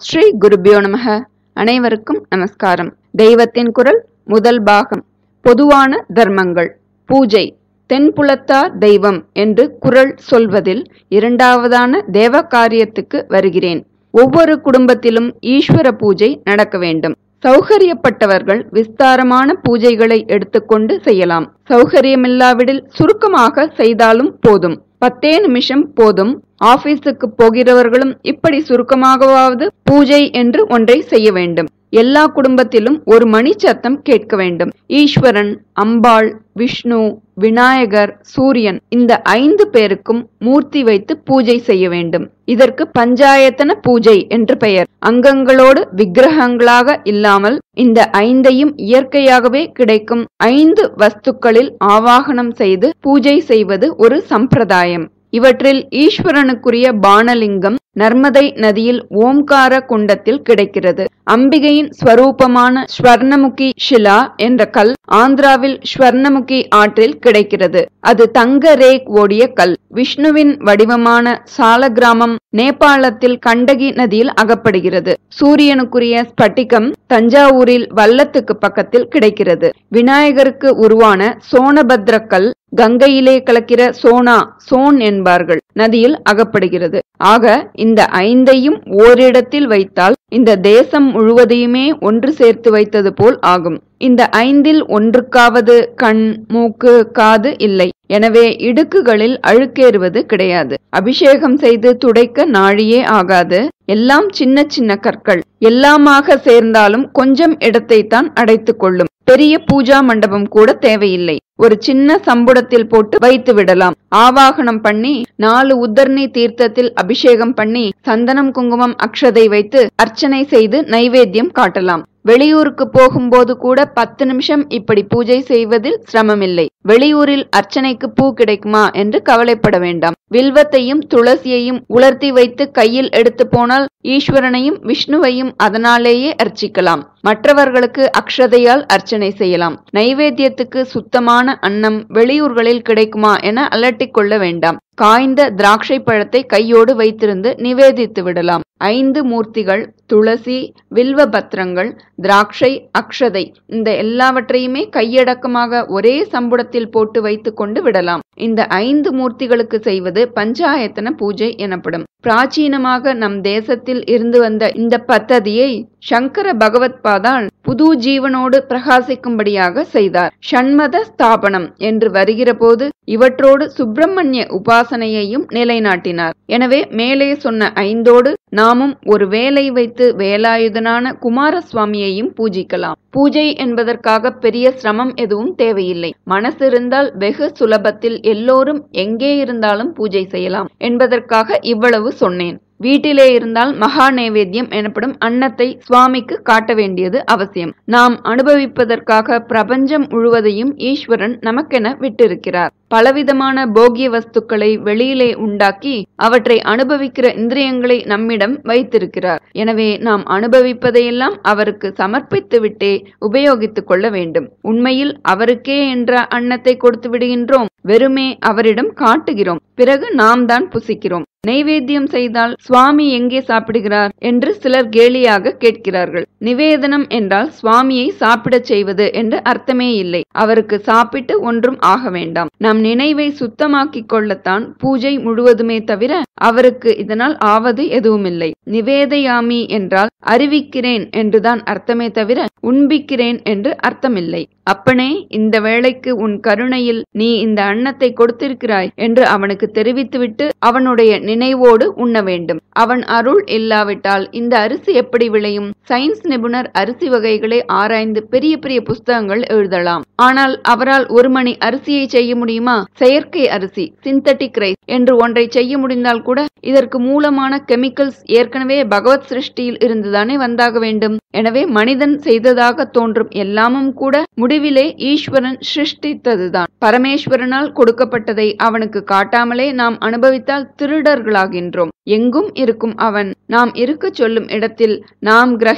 ஸ்ரீ குருபியோ நமக அனைவருக்கும் நமஸ்காரம் தெய்வத்தின் குரல் முதல் பாகம் பொதுவான தர்மங்கள் பூஜை தென்புலத்தார் தெய்வம் என்று குரல் சொல்வதில் இரண்டாவதான தேவ காரியத்துக்கு வருகிறேன் ஒவ்வொரு குடும்பத்திலும் ஈஸ்வர பூஜை நடக்க வேண்டும் சௌகரியப்பட்டவர்கள் விஸ்தாரமான பூஜைகளை எடுத்துக்கொண்டு செய்யலாம் சௌகரியமில்லாவிடில் சுருக்கமாக செய்தாலும் போதும் பத்தே நிமிஷம் போதும் ஆபீஸுக்கு போகிறவர்களும் இப்படி சுருக்கமாகவாவது பூஜை என்று ஒன்றை செய்ய வேண்டும் எல்லா குடும்பத்திலும் ஒரு மணி சத்தம் கேட்க வேண்டும் ஈஸ்வரன் அம்பாள் விஷ்ணு விநாயகர் சூரியன் இந்த ஐந்து பேருக்கும் மூர்த்தி வைத்து பூஜை செய்ய வேண்டும் இதற்கு பஞ்சாயத்தன பூஜை என்று பெயர் அங்கங்களோடு விக்கிரகங்களாக இல்லாமல் இந்த ஐந்தையும் இயற்கையாகவே கிடைக்கும் ஐந்து வஸ்துக்களில் ஆவாகனம் செய்து பூஜை செய்வது ஒரு சம்பிரதாயம் இவற்றில் ஈஸ்வரனுக்குரிய பானலிங்கம் நர்மதை நதியில் ஓம்கார குண்டத்தில் கிடைக்கிறது அம்பிகையின் ஸ்வரூபமான ஸ்வர்ணமுகி ஷிலா என்ற கல் ஆந்திராவில் ஸ்வர்ணமுகி ஆற்றில் கிடைக்கிறது அது தங்க ரேக் ஓடிய கல் விஷ்ணுவின் வடிவமான சால கிராமம் நேபாளத்தில் கண்டகி நதியில் அகப்படுகிறது சூரியனுக்குரிய ஸ்பட்டிகம் தஞ்சாவூரில் வல்லத்துக்கு பக்கத்தில் கிடைக்கிறது விநாயகருக்கு உருவான சோனபத்ர கல் கங்கையிலே கலக்கிற சோனா சோன் என்பார்கள் நதியில் அகப்படுகிறது ஆக இந்த ஐந்தையும் ஓரிடத்தில் வைத்தால் இந்த தேசம் முழுவதையுமே ஒன்று சேர்த்து வைத்தது போல் ஆகும் இந்த ஐந்தில் ஒன்றுக்காவது கண் மூக்கு காது இல்லை எனவே இடுக்குகளில் அழுக்கேறுவது கிடையாது அபிஷேகம் செய்து துடைக்க நாழியே ஆகாது எல்லாம் சின்ன சின்ன கற்கள் எல்லாமாக சேர்ந்தாலும் கொஞ்சம் இடத்தை தான் அடைத்துக் கொள்ளும் பெரிய பூஜா மண்டபம் கூட தேவையில்லை ஒரு சின்ன சம்புடத்தில் போட்டு வைத்து விடலாம் ஆவாகனம் பண்ணி நாலு உத்தர்ணி தீர்த்தத்தில் அபிஷேகம் பண்ணி சந்தனம் குங்குமம் அக்ஷதை வைத்து அர்ச்சனை செய்து நைவேத்தியம் காட்டலாம் வெளியூருக்கு போகும்போது கூட பத்து நிமிஷம் இப்படி பூஜை செய்வதில் சிரமமில்லை வெளியூரில் அர்ச்சனைக்கு பூ கிடைக்குமா என்று கவலைப்பட வேண்டாம் வில்வத்தையும் துளசியையும் உலர்த்தி வைத்து கையில் எடுத்து போனால் ஈஸ்வரனையும் விஷ்ணுவையும் அதனாலேயே அர்ச்சிக்கலாம் மற்றவர்களுக்கு அக்ஷதையால் அர்ச்சனை செய்யலாம் நைவேத்தியத்துக்கு சுத்தமான அன்னம் வெளியூர்களில் கிடைக்குமா என அலட்டிக் கொள்ள வேண்டாம் காய்ந்த திராட்சை பழத்தை கையோடு வைத்திருந்து நிவேதித்து விடலாம் ஐந்து மூர்த்திகள் துளசி வில்வ பத்திரங்கள் திராட்சை அக்ஷதை இந்த எல்லாவற்றையுமே கையடக்கமாக ஒரே சம்புடத்தில் போட்டு வைத்து கொண்டு விடலாம் இந்த ஐந்து மூர்த்திகளுக்கு செய்வது பஞ்சாயத்தன பூஜை எனப்படும் பிராச்சீனமாக நம் தேசத்தில் இருந்து வந்த இந்த பத்ததியை சங்கர பகவத் பாதால் புது ஜீவனோடு பிரகாசிக்கும்படியாக செய்தார் ஷண்மத ஸ்தாபனம் என்று வருகிற போது இவற்றோடு சுப்பிரமணிய உபாசனையையும் நிலைநாட்டினார் எனவே மேலே சொன்ன ஐந்தோடு நாமும் ஒரு வேலை வைத்து வேலாயுதனான குமாரசுவாமியையும் பூஜிக்கலாம் பூஜை என்பதற்காக பெரிய சிரமம் எதுவும் தேவையில்லை மனசு இருந்தால் வெகு சுலபத்தில் எல்லோரும் எங்கே இருந்தாலும் பூஜை செய்யலாம் என்பதற்காக இவ்வளவு சொன்னேன் வீட்டிலே இருந்தால் மகா நைவேத்தியம் எனப்படும் அன்னத்தை சுவாமிக்கு காட்ட வேண்டியது அவசியம் நாம் அனுபவிப்பதற்காக பிரபஞ்சம் முழுவதையும் ஈஸ்வரன் நமக்கென விட்டிருக்கிறார் பலவிதமான போகிய வஸ்துக்களை வெளியிலே உண்டாக்கி அவற்றை அனுபவிக்கிற இந்திரியங்களை நம்மிடம் வைத்திருக்கிறார் எனவே நாம் அனுபவிப்பதையெல்லாம் அவருக்கு சமர்ப்பித்து விட்டே உபயோகித்துக் கொள்ள வேண்டும் உண்மையில் அவருக்கே என்ற அன்னத்தை கொடுத்து விடுகின்றோம் வெறுமே அவரிடம் காட்டுகிறோம் பிறகு நாம் தான் புசிக்கிறோம் நைவேத்தியம் செய்தால் சுவாமி எங்கே சாப்பிடுகிறார் என்று சிலர் கேலியாக கேட்கிறார்கள் நிவேதனம் என்றால் சுவாமியை சாப்பிடச் செய்வது என்று அர்த்தமே இல்லை அவருக்கு சாப்பிட்டு ஒன்றும் ஆக வேண்டாம் நம் நினைவை சுத்தமாக்கிக் கொள்ளத்தான் பூஜை முழுவதுமே தவிர அவருக்கு இதனால் ஆவது எதுவுமில்லை நிவேதயாமி என்றால் அறிவிக்கிறேன் என்றுதான் அர்த்தமே தவிர உண்பிக்கிறேன் என்று அர்த்தமில்லை அப்பனே இந்த வேளைக்கு உன் கருணையில் நீ இந்த அன்னத்தை கொடுத்திருக்கிறாய் என்று அவனுக்கு தெரிவித்துவிட்டு அவனுடைய நினைவோடு உண்ண வேண்டும் அவன் அருள் இல்லாவிட்டால் இந்த அரிசி எப்படி விளையும் சயின்ஸ் நிபுணர் அரிசி வகைகளை ஆராய்ந்து பெரிய பெரிய புஸ்தகங்கள் எழுதலாம் ஆனால் அவரால் ஒரு மணி அரிசியை செய்ய முடியுமா செயற்கை அரிசி சிந்தட்டிக் ரைஸ் என்று ஒன்றை செய்ய முடிந்தால் கூட இதற்கு மூலமான கெமிக்கல்ஸ் ஏற்கனவே பகவத் சிருஷ்டியில் இருந்துதானே வந்தாக வேண்டும் எனவே மனிதன் செய்ததாக தோன்றும் எல்லாமும் கூட முடிவிலே ஈஸ்வரன் சிருஷ்டித்ததுதான் பரமேஸ்வரனால் கொடுக்கப்பட்டதை அவனுக்கு காட்டாமலே நாம் அனுபவித்தால் திருடர்களாகின்றோம் எங்கும் இருக்கும் அவன் நாம் இருக்கச் சொல்லும் இடத்தில் நாம் கிரகிக்கும்படி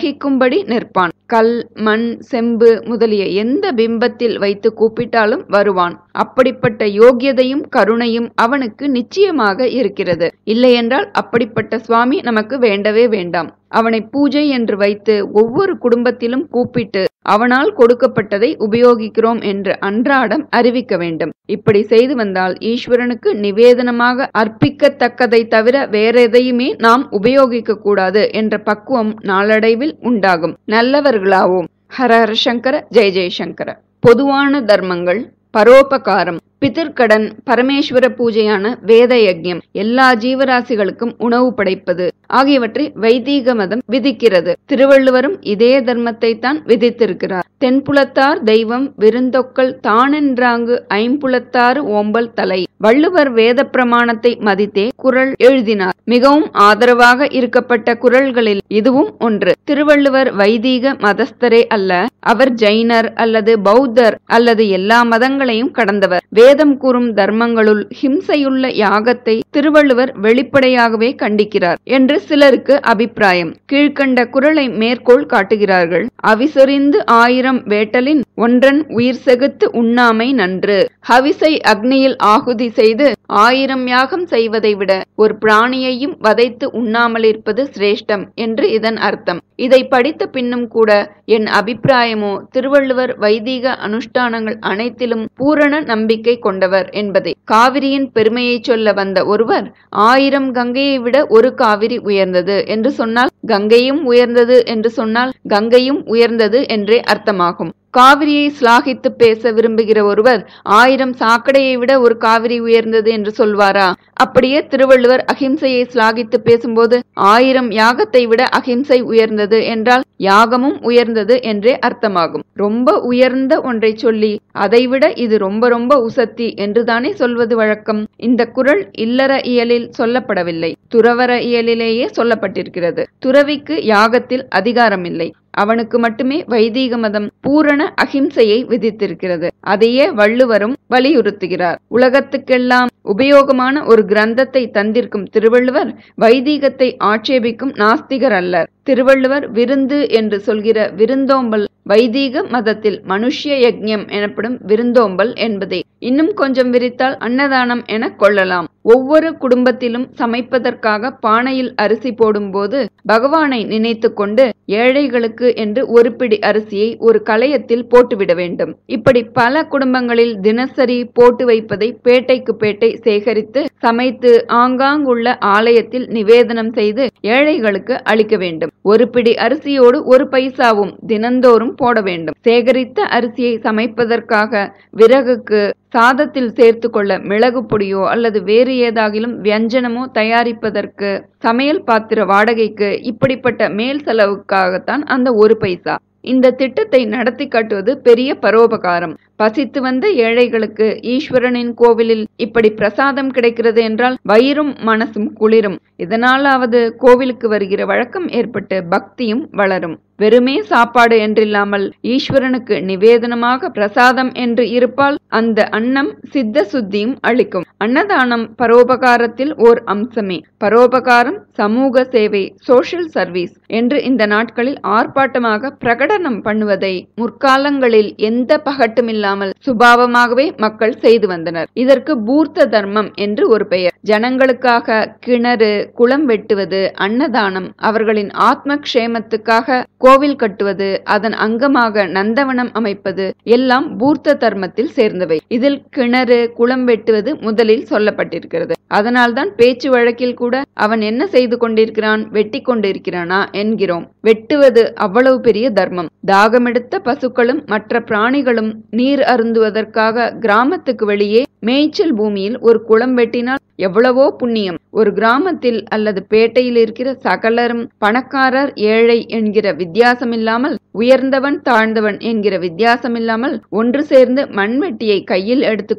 நிற்கும்படி நிற்பான் கல் மண் செம்பு முதலிய எந்த பிம்பத்தில் வைத்து கூப்பிட்டாலும் வருவான் அப்படிப்பட்ட யோகியதையும் கருணையும் அவனுக்கு நிச்சயமாக இருக்கிறது இல்லையென்றால் அப்படிப்பட்ட சுவாமி நமக்கு வேண்டவே வேண்டாம் அவனை பூஜை என்று வைத்து ஒவ்வொரு குடும்பத்திலும் கூப்பிட்டு அவனால் கொடுக்கப்பட்டதை உபயோகிக்கிறோம் என்று அன்றாடம் அறிவிக்க வேண்டும் இப்படி செய்து வந்தால் ஈஸ்வரனுக்கு நிவேதனமாக அர்ப்பிக்கத்தக்கதை தவிர வேற எதையுமே நாம் உபயோகிக்க கூடாது என்ற பக்குவம் நாளடைவில் உண்டாகும் நல்லவர்களாவோம் ஹர ஹர சங்கர ஜெய ஜெயசங்கர பொதுவான தர்மங்கள் பரோபகாரம் பிதிர்கடன் பரமேஸ்வர பூஜையான வேத யஜ்யம் எல்லா ஜீவராசிகளுக்கும் உணவு படைப்பது ஆகியவற்றை வைதீக மதம் விதிக்கிறது திருவள்ளுவரும் இதே தர்மத்தை தான் விதித்திருக்கிறார் தென்புலத்தார் தெய்வம் விருந்தொக்கல் தானென்றாங்கு ஐம்புலத்தாறு ஓம்பல் தலை வள்ளுவர் வேத பிரமாணத்தை மதித்தே குரல் எழுதினார் மிகவும் ஆதரவாக இருக்கப்பட்ட குரல்களில் இதுவும் ஒன்று திருவள்ளுவர் வைதீக மதஸ்தரே அல்ல அவர் ஜைனர் அல்லது பௌத்தர் அல்லது எல்லா மதங்களையும் கடந்தவர் வேதம் கூறும் தர்மங்களுள் ஹிம்சையுள்ள யாகத்தை திருவள்ளுவர் வெளிப்படையாகவே கண்டிக்கிறார் என்று சிலருக்கு அபிப்பிராயம் கீழ்கண்ட குரலை மேற்கோள் காட்டுகிறார்கள் அவிசொரிந்து ஆயிரம் வேட்டலின் ஒன்றன் உயிர் செகுத்து உண்ணாமை நன்று ஹவிசை அக்னியில் ஆகுதி செய்து ஆயிரம் யாகம் செய்வதை விட ஒரு பிராணியையும் வதைத்து உண்ணாமலிருப்பது சிரேஷ்டம் என்று இதன் அர்த்தம் இதை படித்த பின்னும் கூட என் அபிப்பிராயமோ திருவள்ளுவர் வைதீக அனுஷ்டானங்கள் அனைத்திலும் பூரண நம்பிக்கை கொண்டவர் என்பதே காவிரியின் பெருமையை சொல்ல வந்த ஒருவர் ஆயிரம் கங்கையை விட ஒரு காவிரி உயர்ந்தது என்று சொன்னால் கங்கையும் உயர்ந்தது என்று சொன்னால் கங்கையும் உயர்ந்தது என்றே அர்த்தமாகும் காவிரியை சிலாகித்து பேச விரும்புகிற ஒருவர் ஆயிரம் சாக்கடையை விட ஒரு காவிரி உயர்ந்தது என்று சொல்வாரா அப்படியே திருவள்ளுவர் அகிம்சையை சிலாகித்து பேசும்போது ஆயிரம் யாகத்தை விட அகிம்சை உயர்ந்தது என்றால் யாகமும் உயர்ந்தது என்றே அர்த்தமாகும் ரொம்ப உயர்ந்த ஒன்றை சொல்லி அதைவிட இது ரொம்ப ரொம்ப உசத்தி என்றுதானே சொல்வது வழக்கம் இந்த குரல் இல்லற இயலில் சொல்லப்படவில்லை துறவர இயலிலேயே சொல்லப்பட்டிருக்கிறது துறவிக்கு யாகத்தில் அதிகாரம் இல்லை அவனுக்கு மட்டுமே வைதீக மதம் பூரண அகிம்சையை விதித்திருக்கிறது அதையே வள்ளுவரும் வலியுறுத்துகிறார் உலகத்துக்கெல்லாம் உபயோகமான ஒரு கிரந்தத்தை தந்திருக்கும் திருவள்ளுவர் வைதீகத்தை ஆட்சேபிக்கும் நாஸ்திகர் அல்லர் திருவள்ளுவர் விருந்து என்று சொல்கிற விருந்தோம்பல் வைதீக மதத்தில் மனுஷ்ய யஜ்ஞம் எனப்படும் விருந்தோம்பல் என்பதே இன்னும் கொஞ்சம் விரித்தால் அன்னதானம் என கொள்ளலாம் ஒவ்வொரு குடும்பத்திலும் சமைப்பதற்காக பானையில் அரிசி போடும்போது பகவானை நினைத்து கொண்டு ஏழைகளுக்கு என்று ஒரு பிடி அரிசியை ஒரு களையத்தில் போட்டுவிட வேண்டும் இப்படி பல குடும்பங்களில் தினசரி போட்டு வைப்பதை பேட்டைக்கு பேட்டை சேகரித்து சமைத்து ஆங்காங்குள்ள ஆலயத்தில் நிவேதனம் செய்து ஏழைகளுக்கு அளிக்க வேண்டும் ஒரு பிடி அரிசியோடு ஒரு பைசாவும் தினந்தோறும் போட வேண்டும் சேகரித்த அரிசியை சமைப்பதற்காக விறகுக்கு சாதத்தில் சேர்த்து கொள்ள மிளகு பொடியோ அல்லது வேறு ஏதாகிலும் வியஞ்சனமோ தயாரிப்பதற்கு சமையல் பாத்திர வாடகைக்கு இப்படிப்பட்ட மேல் செலவுக்காகத்தான் அந்த ஒரு பைசா இந்த திட்டத்தை நடத்தி காட்டுவது பெரிய பரோபகாரம் பசித்து வந்த ஏழைகளுக்கு ஈஸ்வரனின் கோவிலில் இப்படி பிரசாதம் கிடைக்கிறது என்றால் வயிறும் மனசும் குளிரும் இதனாலாவது கோவிலுக்கு வருகிற வழக்கம் ஏற்பட்டு பக்தியும் வளரும் வெறுமே சாப்பாடு என்றில்லாமல் ஈஸ்வரனுக்கு நிவேதனமாக பிரசாதம் என்று இருப்பால் அந்த அன்னம் சித்த சுத்தியும் அளிக்கும் அன்னதானம் பரோபகாரத்தில் ஓர் அம்சமே பரோபகாரம் சமூக சேவை சோஷியல் சர்வீஸ் என்று இந்த நாட்களில் ஆர்ப்பாட்டமாக பிரகடனம் பண்ணுவதை முற்காலங்களில் எந்த பகட்டுமில்ல இல்லாமல் சுபாவமாகவே மக்கள் செய்து வந்தனர் இதற்கு பூர்த்த தர்மம் என்று ஒரு பெயர் ஜனங்களுக்காக கிணறு குளம் வெட்டுவது அன்னதானம் அவர்களின் ஆத்ம க்ஷேமத்துக்காக கோவில் கட்டுவது அதன் அங்கமாக நந்தவனம் அமைப்பது எல்லாம் பூர்த்த தர்மத்தில் சேர்ந்தவை இதில் கிணறு குளம் வெட்டுவது முதலில் சொல்லப்பட்டிருக்கிறது அதனால்தான் பேச்சு வழக்கில் கூட அவன் என்ன செய்து கொண்டிருக்கிறான் வெட்டி கொண்டிருக்கிறானா என்கிறோம் வெட்டுவது அவ்வளவு பெரிய தர்மம் தாகமெடுத்த பசுக்களும் மற்ற பிராணிகளும் நீர் அருந்துவதற்காக கிராமத்துக்கு வெளியே மேய்ச்சல் பூமியில் ஒரு குளம் வெட்டினால் எவ்வளவோ புண்ணியம் ஒரு கிராமத்தில் அல்லது பேட்டையில் இருக்கிற சகலரும் பணக்காரர் ஏழை என்கிற வித்தியாசமில்லாமல் உயர்ந்தவன் தாழ்ந்தவன் என்கிற வித்தியாசமில்லாமல் ஒன்று சேர்ந்து மண்வெட்டியை கையில் எடுத்துக்கொண்டு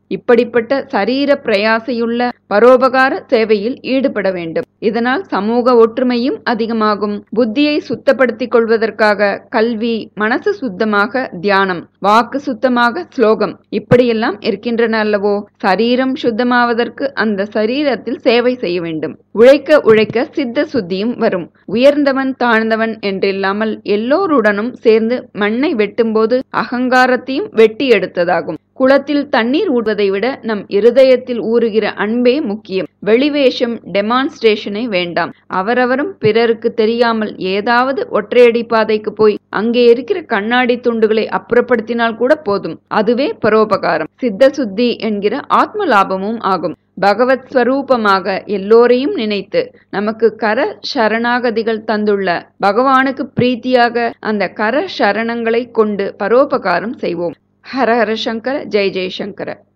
இப்படிப்பட்ட சரீர பிரயாசையுள்ள பரோபகார சேவையில் ஈடுபட வேண்டும் இதனால் சமூக ஒற்றுமையும் அதிகமாகும் புத்தியை சுத்தப்படுத்திக் கொள்வதற்காக கல்வி மனசு சுத்தமாக தியானம் வாக்கு சுத்தமாக ஸ்லோகம் இப்படியெல்லாம் இருக்கின்றன அல்லவோ சரீரம் சுத்தமாவதற்கு அந்த சரீரத்தில் சேவை செய்ய வேண்டும் உழைக்க உழைக்க சித்த சுத்தியும் வரும் உயர்ந்தவன் தாழ்ந்தவன் என்றில்லாமல் எல்லோருடனும் சேர்ந்து மண்ணை வெட்டும்போது அகங்காரத்தையும் வெட்டி எடுத்ததாகும் குளத்தில் தண்ணீர் ஊடுவதை விட நம் இருதயத்தில் ஊறுகிற அன்பே முக்கியம் வெளிவேஷம் டெமான்ஸ்ட்ரேஷனை வேண்டாம் அவரவரும் பிறருக்கு தெரியாமல் ஏதாவது ஒற்றையடி பாதைக்கு போய் அங்கே இருக்கிற கண்ணாடி துண்டுகளை அப்புறப்படுத்தினால் கூட போதும் அதுவே பரோபகாரம் சித்த சுத்தி என்கிற ஆத்ம லாபமும் ஆகும் பகவத் ஸ்வரூபமாக எல்லோரையும் நினைத்து நமக்கு கர சரணாகதிகள் தந்துள்ள பகவானுக்கு பிரீத்தியாக அந்த கர சரணங்களை கொண்டு பரோபகாரம் செய்வோம் ஹர ஹர சங்கர ஜெய ஜெயசங்கர